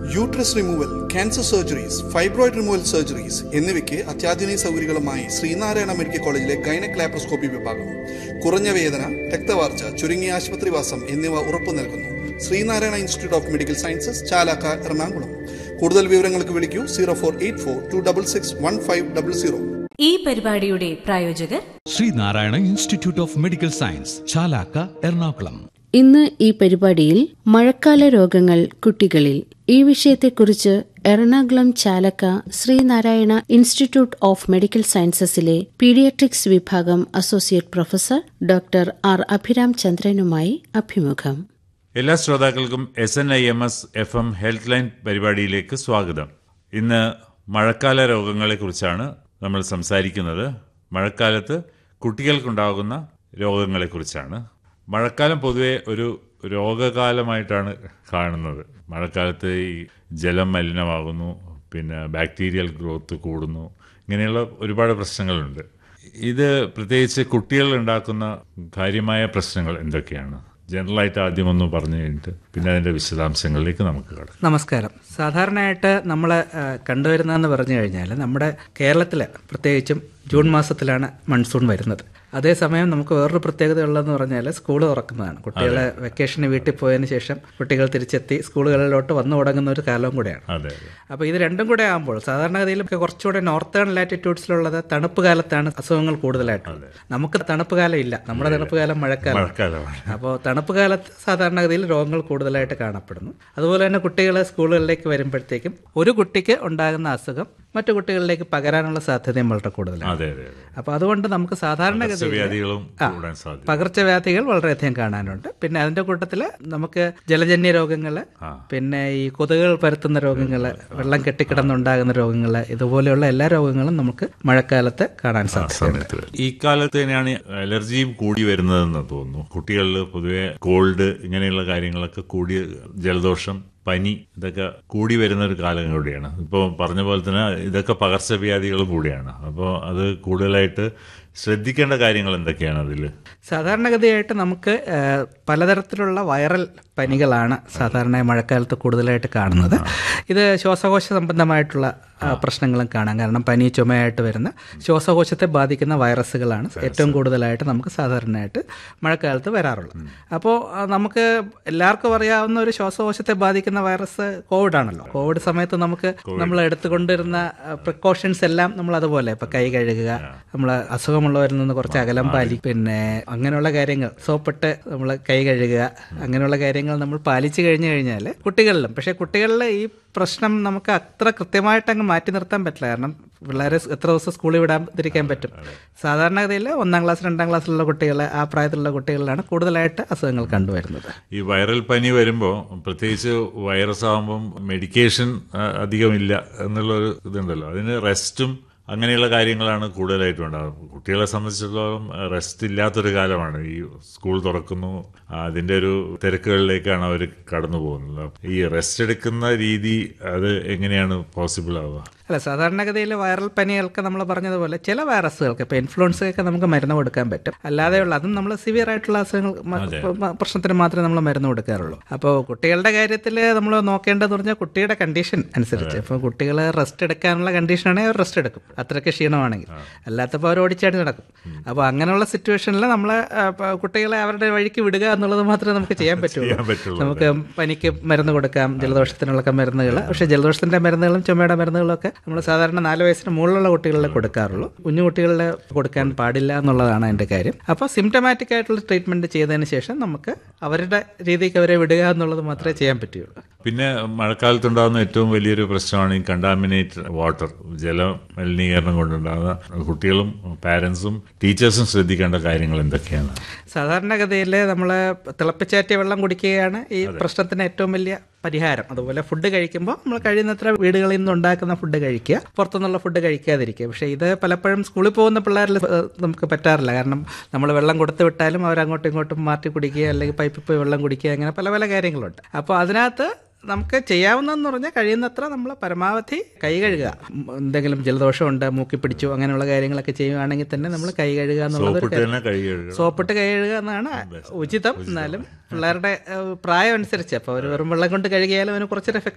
Uterus removal cancer surgeries fibroid removal surgeries എന്നിവയ്ക്ക് അത്യാധുനിക സൗകര്യങ്ങളുമായി ശ്രീനാരായണ മെഡിക്കൽ കോളേജിലെ ഗൈനക് ലാപ്രോസ്കോപ്പി വിഭാഗം കുറഞ്ഞ വേദന രക്തവാർച്ച ചുരുങ്ങിയ ആശുപത്രിവാസം എന്നിവ ഉറപ്പു നൽകുന്നു Sreenarayana institute of medical sciences Chalakka Ernakulam കൂടുതൽ വിവരങ്ങൾക്ക് വിളിക്കൂ zero four eight four two double six one five double zero ഈ പരിപാടിയുടെ പ്രായോജകർ Sreenarayana institute of medical science Chalakka Ernakulam ഇന്ന് ഈ പരിപാടിയിൽ മഴക്കാല രോഗങ്ങൾ കുട്ടികളിൽ ഈ വിഷയത്തെക്കുറിച്ച് Ernakulam Chalakka Sreenarayana institute of medical സയൻസസിലെ paediatrics വിഭാഗം associate professor doctor R Abhiram ചന്ദ്രനുമായി അഭിമുഖം എല്ലാ ശ്രോതാക്കൾക്കും S N I M S F M health line പരിപാടിയിലേക്ക് സ്വാഗതം ഇന്ന് മഴക്കാല രോഗങ്ങളെക്കുറിച്ചാണ് നമ്മൾ സംസാരിക്കുന്നത് മഴക്കാലത്ത് കുട്ടികൾക്കുണ്ടാകുന്ന രോഗങ്ങളെക്കുറിച്ചാണ് മഴക്കാലം പൊതുവെ ഒരു രോഗകാലമായിട്ടാണ് കാണുന്നത് മഴക്കാലത്ത് ഈ ജലം മലിനമാകുന്നു പിന്നെ ബാക്ടീരിയൽ ഗ്രോത്ത് കൂടുന്നു ഇങ്ങനെയുള്ള ഒരുപാട് പ്രശ്നങ്ങളുണ്ട് ഇത് പ്രത്യേകിച്ച് കുട്ടികൾ ഉണ്ടാക്കുന്ന കാര്യമായ പ്രശ്നങ്ങൾ എന്തൊക്കെയാണ് ജനറലായിട്ട് ആദ്യം ഒന്ന് പറഞ്ഞു കഴിഞ്ഞിട്ട് പിന്നെ അതിൻ്റെ വിശദാംശങ്ങളിലേക്ക് നമുക്ക് കടക്കാം നമസ്കാരം സാധാരണയായിട്ട് നമ്മൾ കണ്ടുവരുന്നതെന്ന് പറഞ്ഞു കഴിഞ്ഞാൽ നമ്മുടെ കേരളത്തിൽ പ്രത്യേകിച്ചും ജൂൺ മാസത്തിലാണ് മൺസൂൺ വരുന്നത് അതേസമയം നമുക്ക് വേറൊരു പ്രത്യേകത ഉള്ളതെന്ന് പറഞ്ഞാൽ സ്കൂൾ തുറക്കുന്നതാണ് കുട്ടികളെ വെക്കേഷന് വീട്ടിൽ പോയതിന് ശേഷം കുട്ടികൾ തിരിച്ചെത്തി സ്കൂളുകളിലോട്ട് വന്നു തുടങ്ങുന്ന ഒരു കാലവും കൂടെയാണ് അതെ അതെ അപ്പോൾ ഇത് രണ്ടും കൂടെ ആകുമ്പോൾ സാധാരണഗതിയിൽ കുറച്ചുകൂടെ നോർത്തേൺ ലാറ്റിറ്റ്യൂഡ്സിലുള്ളത് തണുപ്പ് കാലത്താണ് അസുഖങ്ങൾ കൂടുതലായിട്ടുള്ളത് നമുക്ക് തണുപ്പ് കാലം ഇല്ല നമ്മുടെ തണുപ്പ് കാലം മഴക്കാലം മഴക്കാലമാണ് അപ്പോൾ തണുപ്പ് കാലത്ത് സാധാരണഗതിയിൽ രോഗങ്ങൾ കൂടുതലായിട്ട് കാണപ്പെടുന്നു അതുപോലെ തന്നെ കുട്ടികൾ സ്കൂളുകളിലേക്ക് വരുമ്പോഴത്തേക്കും ഒരു കുട്ടിക്ക് ഉണ്ടാകുന്ന അസുഖം മറ്റു കുട്ടികളിലേക്ക് പകരാനുള്ള സാധ്യതയും വളരെ കൂടുതലാണ് അതെ അതെ അതെ അപ്പോൾ അതുകൊണ്ട് നമുക്ക് സാധാരണഗതിയിൽ വ്യാധികളും കൂടാൻ സാധ്യത പകർച്ചവ്യാധികൾ വളരെയധികം കാണാനുണ്ട് പിന്നെ അതിന്റെ കൂട്ടത്തിൽ നമുക്ക് ജലജന്യ രോഗങ്ങൾ പിന്നെ ഈ കൊതുകുകൾ പരത്തുന്ന രോഗങ്ങൾ വെള്ളം കെട്ടിക്കിടന്നുണ്ടാകുന്ന രോഗങ്ങൾ ഇതുപോലെയുള്ള എല്ലാ രോഗങ്ങളും നമുക്ക് മഴക്കാലത്ത് കാണാൻ സാധിക്കും ഈ കാലത്ത് തന്നെയാണ് അലർജിയും കൂടി വരുന്നതെന്ന് തോന്നുന്നു കുട്ടികളിൽ പൊതുവെ കോൾഡ് ഇങ്ങനെയുള്ള കാര്യങ്ങളൊക്കെ കൂടി ജലദോഷം പനി ഇതൊക്കെ കൂടി വരുന്ന ഒരു കാലം കൂടിയാണ് ഇപ്പോൾ പറഞ്ഞ പോലെ തന്നെ ഇതൊക്കെ പകർച്ചവ്യാധികളും കൂടിയാണ് അപ്പോൾ അത് കൂടുതലായിട്ട് ശ്രദ്ധിക്കേണ്ട കാര്യങ്ങൾ എന്തൊക്കെയാണ് അതിൽ സാധാരണഗതിയായിട്ട് നമുക്ക് ആ, പലതരത്തിലുള്ള വൈറൽ പനികളാണ് സാധാരണ മഴക്കാലത്ത് കൂടുതലായിട്ട് കാണുന്നത് ഇത് ശ്വാസകോശ സംബന്ധമായിട്ടുള്ള ആ, പ്രശ്നങ്ങളും കാണാം കാരണം പനി ചുമയായിട്ട് വരുന്ന ശ്വാസകോശത്തെ ബാധിക്കുന്ന വൈറസുകളാണ് ഏറ്റവും കൂടുതലായിട്ട് നമുക്ക് സാധാരണയായിട്ട് മഴക്കാലത്ത് വരാറുള്ളത് അപ്പോൾ ആ, നമുക്ക് എല്ലാവർക്കും അറിയാവുന്ന ഒരു ശ്വാസകോശത്തെ ബാധിക്കുന്ന വൈറസ് കോവിഡ് ആണല്ലോ കോവിഡ് സമയത്ത് നമുക്ക് നമ്മൾ എടുത്തുകൊണ്ടിരുന്ന പ്രിക്കോഷൻസ് എല്ലാം നമ്മൾ അതുപോലെ ഇപ്പൊ കൈ കഴുകുക നമ്മൾ അസുഖമുള്ളവരിൽ നിന്ന് കുറച്ച് അകലം പാലി പിന്നെ അങ്ങനെയുള്ള കാര്യങ്ങൾ സോപ്പിട്ട് നമ്മൾ കൈ കഴുകുക അങ്ങനെയുള്ള കാര്യങ്ങൾ നമ്മൾ പാലിച്ചു കഴിഞ്ഞു കഴിഞ്ഞാൽ കുട്ടികളിലും പക്ഷേ കുട്ടികളിലെ ഈ പ്രശ്നം നമുക്ക് അത്ര കൃത്യമായിട്ട് അങ്ങ് മാറ്റി നിർത്താൻ പറ്റില്ല കാരണം പിള്ളേരെ എത്ര ദിവസം സ്കൂളിൽ വിടാതിരിക്കാൻ പറ്റും സാധാരണഗതിയിൽ ഒന്നാം ക്ലാസ് രണ്ടാം ക്ലാസ്സിലുള്ള കുട്ടികൾ ആ പ്രായത്തിലുള്ള കുട്ടികളിലാണ് കൂടുതലായിട്ട് അസുഖങ്ങൾ കണ്ടുവരുന്നത് ഈ വൈറൽ പനി വരുമ്പോൾ പ്രത്യേകിച്ച് വൈറസ് ആകുമ്പം മെഡിക്കേഷൻ ആ, അധികമില്ല എന്നുള്ളൊരു ഇതുണ്ടല്ലോ അതിന് റെസ്റ്റും അങ്ങനെയുള്ള കാര്യങ്ങളാണ് കൂടുതലായിട്ടും ഉണ്ടാകുന്നത് കുട്ടികളെ സംബന്ധിച്ചിടത്തോളം റെസ്റ്റ് ഇല്ലാത്തൊരു കാലമാണ് ഈ സ്കൂൾ തുറക്കുന്നു ആ, അതിൻ്റെ ഒരു തിരക്കുകളിലേക്കാണ് അവർ കടന്നു പോകുന്നത് ഈ റെസ്റ്റ് എടുക്കുന്ന രീതി അത് എങ്ങനെയാണ് പോസിബിൾ ആവുക അല്ല സാധാരണഗതിയിൽ വൈറൽ പനികൾക്ക് നമ്മൾ പറഞ്ഞതുപോലെ ചില വൈറസുകൾക്ക് ഇപ്പോൾ ഇൻഫ്ലുവൻസയൊക്കെ നമുക്ക് മരുന്ന് കൊടുക്കാൻ പറ്റും അല്ലാതെയുള്ള അതും നമ്മൾ സിവിയർ ആയിട്ടുള്ള അസുഖങ്ങൾ മ- മ- പ്രശ്നത്തിന് മാത്രമേ നമ്മൾ മരുന്ന് കൊടുക്കാറുള്ളൂ അപ്പോൾ കുട്ടികളുടെ കാര്യത്തിൽ നമ്മൾ നോക്കേണ്ടതെന്ന് പറഞ്ഞാൽ കുട്ടിയുടെ കണ്ടീഷൻ അനുസരിച്ച് ഇപ്പോൾ കുട്ടികൾ റെസ്റ്റ് എടുക്കാനുള്ള കണ്ടീഷനാണെങ്കിൽ അവർ റെസ്റ്റ് എടുക്കും അത്രയ്ക്ക് ക്ഷീണമാണെങ്കിൽ അല്ലാത്തപ്പോൾ അവർ ഓടിച്ചാടി നടക്കും അപ്പോൾ അങ്ങനെയുള്ള സിറ്റുവേഷനിൽ നമ്മൾ കുട്ടികളെ അവരുടെ വഴിക്ക് വിടുക എന്നുള്ളത് മാത്രമേ നമുക്ക് ചെയ്യാൻ പറ്റുള്ളൂ പറ്റുള്ളൂ, നമുക്ക് പനിക്ക് മരുന്ന് കൊടുക്കാം ജലദോഷത്തിനുള്ള മരുന്നുകൾ പക്ഷേ ജലദോഷത്തിന്റെ മരുന്നുകളും ചുമയുടെ മരുന്നുകളും ഒക്കെ നമ്മൾ സാധാരണ നാല് വയസ്സിന് മുകളിലുള്ള കുട്ടികളിലെ കൊടുക്കാറുള്ളൂ കുഞ്ഞു കുട്ടികളിലെ കൊടുക്കാൻ പാടില്ല എന്നുള്ളതാണ് അതിന്റെ കാര്യം അപ്പോൾ സിംറ്റമാറ്റിക് ആയിട്ടുള്ള ട്രീറ്റ്മെന്റ് ചെയ്തതിന് ശേഷം നമുക്ക് അവരുടെ രീതിക്ക് അവരെ വിടുക എന്നുള്ളത് മാത്രമേ ചെയ്യാൻ പറ്റുള്ളൂ പിന്നെ മഴക്കാലത്തുണ്ടാകുന്ന ഏറ്റവും വലിയൊരു പ്രശ്നമാണ് ഈ കണ്ടാമിനേറ്റ് വാട്ടർ ജല മലിനീകരണം കൊണ്ടുണ്ടാകുന്ന കുട്ടികളും പാരൻസും ടീച്ചേഴ്സും ശ്രദ്ധിക്കേണ്ട കാര്യങ്ങൾ എന്തൊക്കെയാണ് സാധാരണഗതിയിൽ നമ്മൾ തിളപ്പിച്ചാറ്റിയ വെള്ളം കുടിക്കുകയാണ് ഈ പ്രശ്നത്തിന് ഏറ്റവും വലിയ പരിഹാരം അതുപോലെ ഫുഡ് കഴിക്കുമ്പോൾ നമ്മൾ കഴിയുന്നത്ര വീടുകളിൽ നിന്ന് ഉണ്ടാക്കുന്ന ഫുഡ് കഴിക്കുക പുറത്തുനിന്നുള്ള ഫുഡ് കഴിക്കാതിരിക്കുക പക്ഷേ ഇത് പലപ്പോഴും സ്കൂളിൽ പോകുന്ന പിള്ളേരിൽ ഏഹ്, നമുക്ക് പറ്റാറില്ല കാരണം നമ്മൾ വെള്ളം കൊടുത്തു വിട്ടാലും അവർ അങ്ങോട്ടും ഇങ്ങോട്ടും മാറ്റി കുടിക്കുക അല്ലെങ്കിൽ പൈപ്പിൽ പോയി വെള്ളം കുടിക്കുക അങ്ങനെ പല പല കാര്യങ്ങളുണ്ട് അപ്പോൾ അതിനകത്ത് നമുക്ക് ചെയ്യാവുന്നതെന്ന് പറഞ്ഞാൽ കഴിയുന്നത്ര നമ്മൾ പരമാവധി കൈ കഴുകുക ഉം, എന്തെങ്കിലും ജലദോഷമുണ്ട് മൂക്കി പിടിച്ചു അങ്ങനെയുള്ള കാര്യങ്ങളൊക്കെ ചെയ്യുകയാണെങ്കിൽ തന്നെ നമ്മൾ കൈ കഴുകുക എന്നുള്ളത് ഒരു സോപ്പിട്ട് കാര്യം. തന്നെ കൈ കഴുകണം സോപ്പിട്ട് കൈ കഴുകുക എന്നാണ് ഉചിതം എന്നാലും പിള്ളേരുടെ ഏഹ്, പ്രായം അനുസരിച്ച് അപ്പോൾ ഒരു വെറും വെള്ളം കൊണ്ട് കഴുകിയാലും അതിന് കുറച്ചൊരു